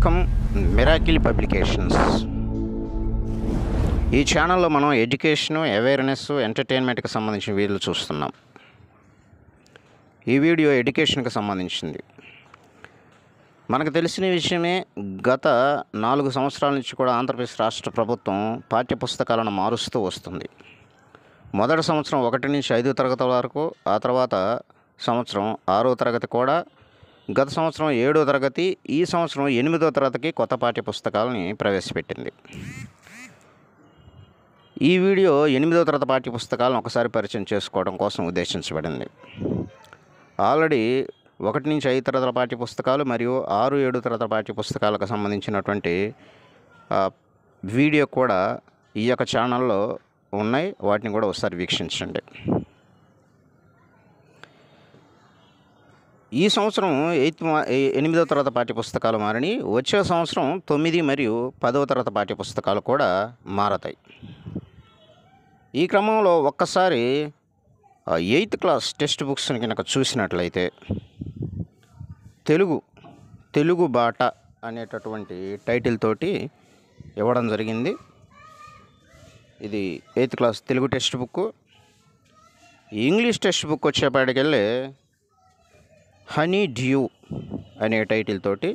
welcome miracle publications ఈ ఛానల్లో మనం ఎడ్యుకేషను అవేర్నెస్ ఎంటర్టైన్మెంట్కి సంబంధించిన వీడియోలు చూస్తున్నాం ఈ వీడియో ఎడ్యుకేషన్కి సంబంధించింది మనకు తెలిసిన విషయమే గత నాలుగు సంవత్సరాల నుంచి కూడా ఆంధ్రప్రదేశ్ రాష్ట్ర ప్రభుత్వం పాఠ్యపుస్తకాలను మారుస్తూ వస్తుంది మొదటి సంవత్సరం ఒకటి నుంచి ఐదో తరగతి వరకు ఆ తర్వాత సంవత్సరం ఆరో తరగతి కూడా గత సంవత్సరం ఏడో తరగతి ఈ సంవత్సరం ఎనిమిదో తరగతికి కొత్త పాఠ్య పుస్తకాలని ప్రవేశపెట్టింది ఈ వీడియో ఎనిమిదో తరగతి పాఠ్య పుస్తకాలను ఒకసారి పరిచయం చేసుకోవడం కోసం ఉద్దేశించబడింది ఆల్రెడీ ఒకటి నుంచి ఐదు తరగతుల పాఠ్య పుస్తకాలు మరియు ఆరు ఏడు తరగతుల పాఠ్య పుస్తకాలకు సంబంధించినటువంటి ఆ, వీడియో కూడా ఈ యొక్క ఛానల్లో ఉన్నాయి వాటిని కూడా ఒకసారి వీక్షించండి ఈ సంవత్సరం ఎయిత్ మా ఏ- ఎనిమిదో తరగతి పాఠ్య పుస్తకాలు మారని వచ్చే సంవత్సరం తొమ్మిది మరియు పదవ తరగతి పాఠ్య పుస్తకాలు కూడా మారతాయి ఈ క్రమంలో ఒక్కసారి ఆ ఎయిత్ క్లాస్ టెక్స్ట్ బుక్స్ని కనుక చూసినట్లయితే తెలుగు తెలుగు బాట అనేటటువంటి టైటిల్ తోటి ఇవ్వడం జరిగింది ఇది eighth class Telugu text book English text book వచ్చేపాటికెళ్ళి హనీ డ్యూ అనే టైటిల్ తోటి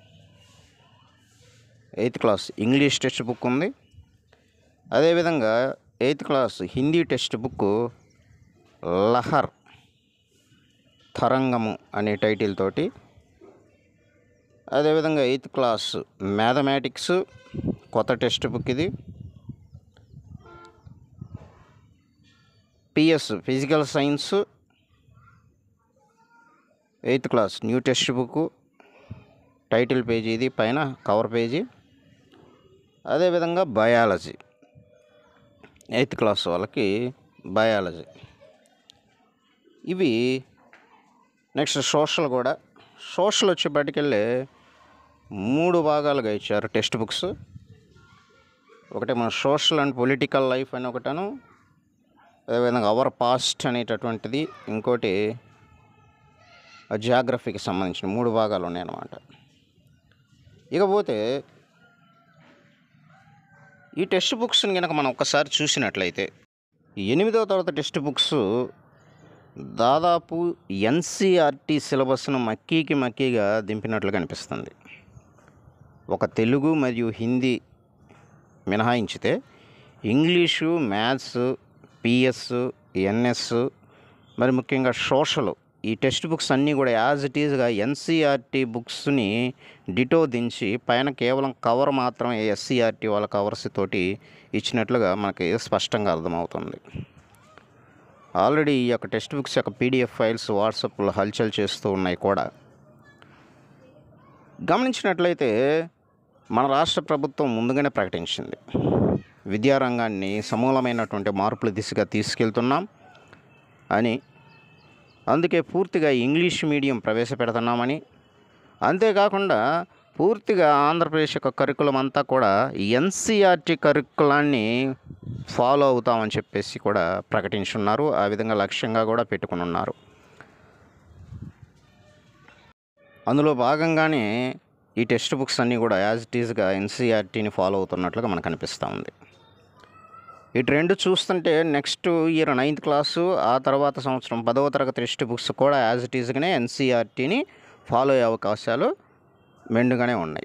eighth class English text book ఉంది అదేవిధంగా eighth class Hindi text book Lahar తరంగము అనే టైటిల్ తోటి అదేవిధంగా ఎయిత్ క్లాస్ మ్యాథమెటిక్స్ కొత్త టెక్స్ట్ బుక్ ఇది PS physical science eighth class new text book title page ఇది పైన కవర్ పేజీ అదేవిధంగా బయాలజీ ఎయిత్ క్లాస్ వాళ్ళకి బయాలజీ ఇవి నెక్స్ట్ సోషల్ కూడా సోషల్ వచ్చేపటికెళ్ళి మూడు భాగాలుగా ఇచ్చారు టెక్స్ట్ బుక్స్ ఒకటి మన సోషల్ అండ్ పొలిటికల్ లైఫ్ అని ఒకటను అదేవిధంగా అవర్ పాస్ట్ అనేటటువంటిది ఇంకోటి జాగ్రఫీకి సంబంధించిన మూడు భాగాలు ఉన్నాయన్నమాట ఇకపోతే ఈ టెక్స్ట్ బుక్స్ని కనుక మనం ఒక్కసారి చూసినట్లయితే ఎనిమిదవ తరగతి టెక్స్ట్ బుక్స్ దాదాపు ఎన్సీఆర్టీ సిలబస్ను మక్కీకి మక్కీగా దింపినట్లు కనిపిస్తుంది ఒక తెలుగు మరియు హిందీ మినహాయించితే ఇంగ్లీషు మ్యాథ్స్ పిఎస్ ఎన్ఎస్ మరి ముఖ్యంగా సోషల్ ఈ టెక్స్ట్ బుక్స్ అన్నీ కూడా యాజ్ ఇట్ ఈజ్గా ఎన్సీఆర్టీ బుక్స్ని డిటో దించి పైన కేవలం కవర్ మాత్రమే ఎస్సీఆర్టీ వాళ్ళ కవర్స్ తోటి ఇచ్చినట్లుగా మనకి స్పష్టంగా అర్థమవుతుంది ఆల్రెడీ ఈ యొక్క టెక్స్ట్ బుక్స్ యొక్క పీడిఎఫ్ ఫైల్స్ వాట్సాప్లో హల్చల్ చేస్తూ ఉన్నాయి కూడా గమనించినట్లయితే మన రాష్ట్ర ప్రభుత్వం ముందుగానే ప్రకటించింది విద్యారంగాన్ని సమూలమైనటువంటి మార్పుల దిశగా తీసుకెళ్తున్నాం అని అందుకే పూర్తిగా ఇంగ్లీష్ మీడియం ప్రవేశపెడుతున్నామని అంతేకాకుండా పూర్తిగా ఆంధ్రప్రదేశ్ యొక్క కరికులం అంతా కూడా ఎన్సీఆర్టీ కరికులాన్ని ఫాలో అవుతామని చెప్పేసి కూడా ప్రకటించున్నారు ఆ విధంగా లక్ష్యంగా కూడా పెట్టుకుని ఉన్నారు అందులో భాగంగానే ఈ టెక్స్ట్ బుక్స్ అన్నీ కూడా యాజ్ ఇట్ ఈజ్గా ఎన్సీఆర్టీని ఫాలో అవుతున్నట్లుగా మనకు అనిపిస్తూ ఉంది ఈ ట్రెండ్ చూస్తుంటే నెక్స్ట్ ఇయర్ నైన్త్ క్లాసు ఆ తర్వాత సంవత్సరం పదవ తరగతి టెక్స్ట్ బుక్స్ కూడా యాజ్ ఇట్ ఈజ్గానే ఎన్సీఆర్టీని ఫాలో అయ్యే అవకాశాలు మెండుగానే ఉన్నాయి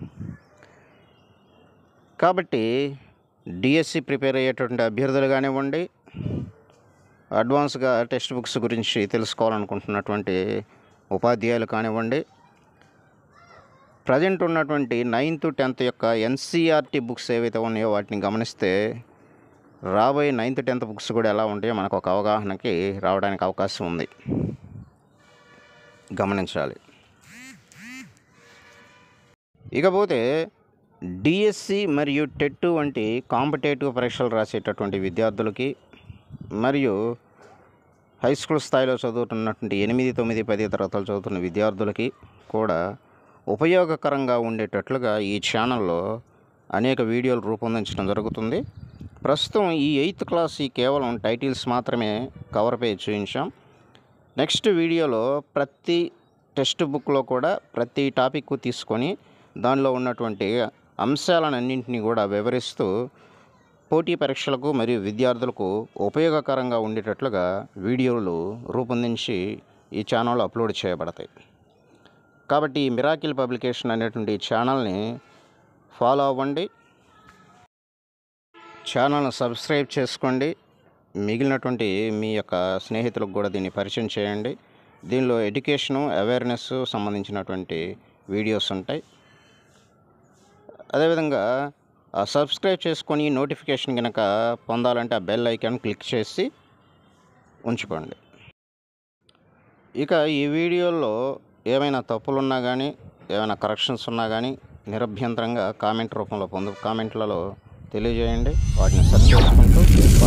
కాబట్టి డిఎస్సి ప్రిపేర్ అయ్యేటువంటి అభ్యర్థులు కానివ్వండి అడ్వాన్స్గా టెక్స్ట్ బుక్స్ గురించి తెలుసుకోవాలనుకుంటున్నటువంటి ఉపాధ్యాయులు కానివ్వండి ప్రజెంట్ ఉన్నటువంటి నైన్త్ టెన్త్ యొక్క ఎన్సీఆర్టీ బుక్స్ ఏవైతే ఉన్నాయో వాటిని గమనిస్తే రాబోయే నైన్త్ టెన్త్ బుక్స్ కూడా ఎలా ఉంటాయో మనకు ఒక అవగాహనకి రావడానికి అవకాశం ఉంది గమనించాలి ఇకపోతే డిఎస్సి మరియు టెట్ వంటి కాంపిటేటివ్ పరీక్షలు రాసేటటువంటి విద్యార్థులకి మరియు హై స్కూల్ స్థాయిలో చదువుతున్నటువంటి ఎనిమిది తొమ్మిది పది తరగతులు చదువుతున్న విద్యార్థులకి కూడా ఉపయోగకరంగా ఉండేటట్లుగా ఈ ఛానల్లో అనేక వీడియోలు రూపొందించడం జరుగుతుంది ప్రస్తుతం ఈ ఎయిత్ క్లాస్ ఈ కేవలం టైటిల్స్ మాత్రమే కవర్ పేజ్ చూపించాం నెక్స్ట్ వీడియోలో ప్రతి టెక్స్ట్ బుక్లో కూడా ప్రతి టాపిక్ తీసుకొని దానిలో ఉన్నటువంటి అంశాలన్నింటినీ కూడా వివరిస్తూ పోటీ పరీక్షలకు మరియు విద్యార్థులకు ఉపయోగకరంగా ఉండేటట్లుగా వీడియోలు రూపొందించి ఈ ఛానల్లో అప్లోడ్ చేయబడతాయి కాబట్టి ఈ మిరాకిల్ పబ్లికేషన్ అనేటువంటి ఛానల్ని ఫాలో అవ్వండి ఛానల్ను సబ్స్క్రైబ్ చేసుకోండి మిగిలినటువంటి మీ యొక్క స్నేహితులకు కూడా దీన్ని పరిచయం చేయండి దీనిలో ఎడ్యుకేషను అవేర్నెస్ సంబంధించినటువంటి వీడియోస్ ఉంటాయి అదేవిధంగా ఆ సబ్స్క్రైబ్ చేసుకొని నోటిఫికేషన్ కనుక పొందాలంటే ఆ బెల్ ఐకాన్ క్లిక్ చేసి ఉంచుకోండి ఇక ఈ వీడియోలో ఏమైనా తప్పులున్నా కానీ ఏమైనా కరెక్షన్స్ ఉన్నా కానీ నిరభ్యంతరంగా కామెంట్ రూపంలో పొందు కామెంట్లలో తెలియజేయండి వాటిని సరి చేసుకుంటూ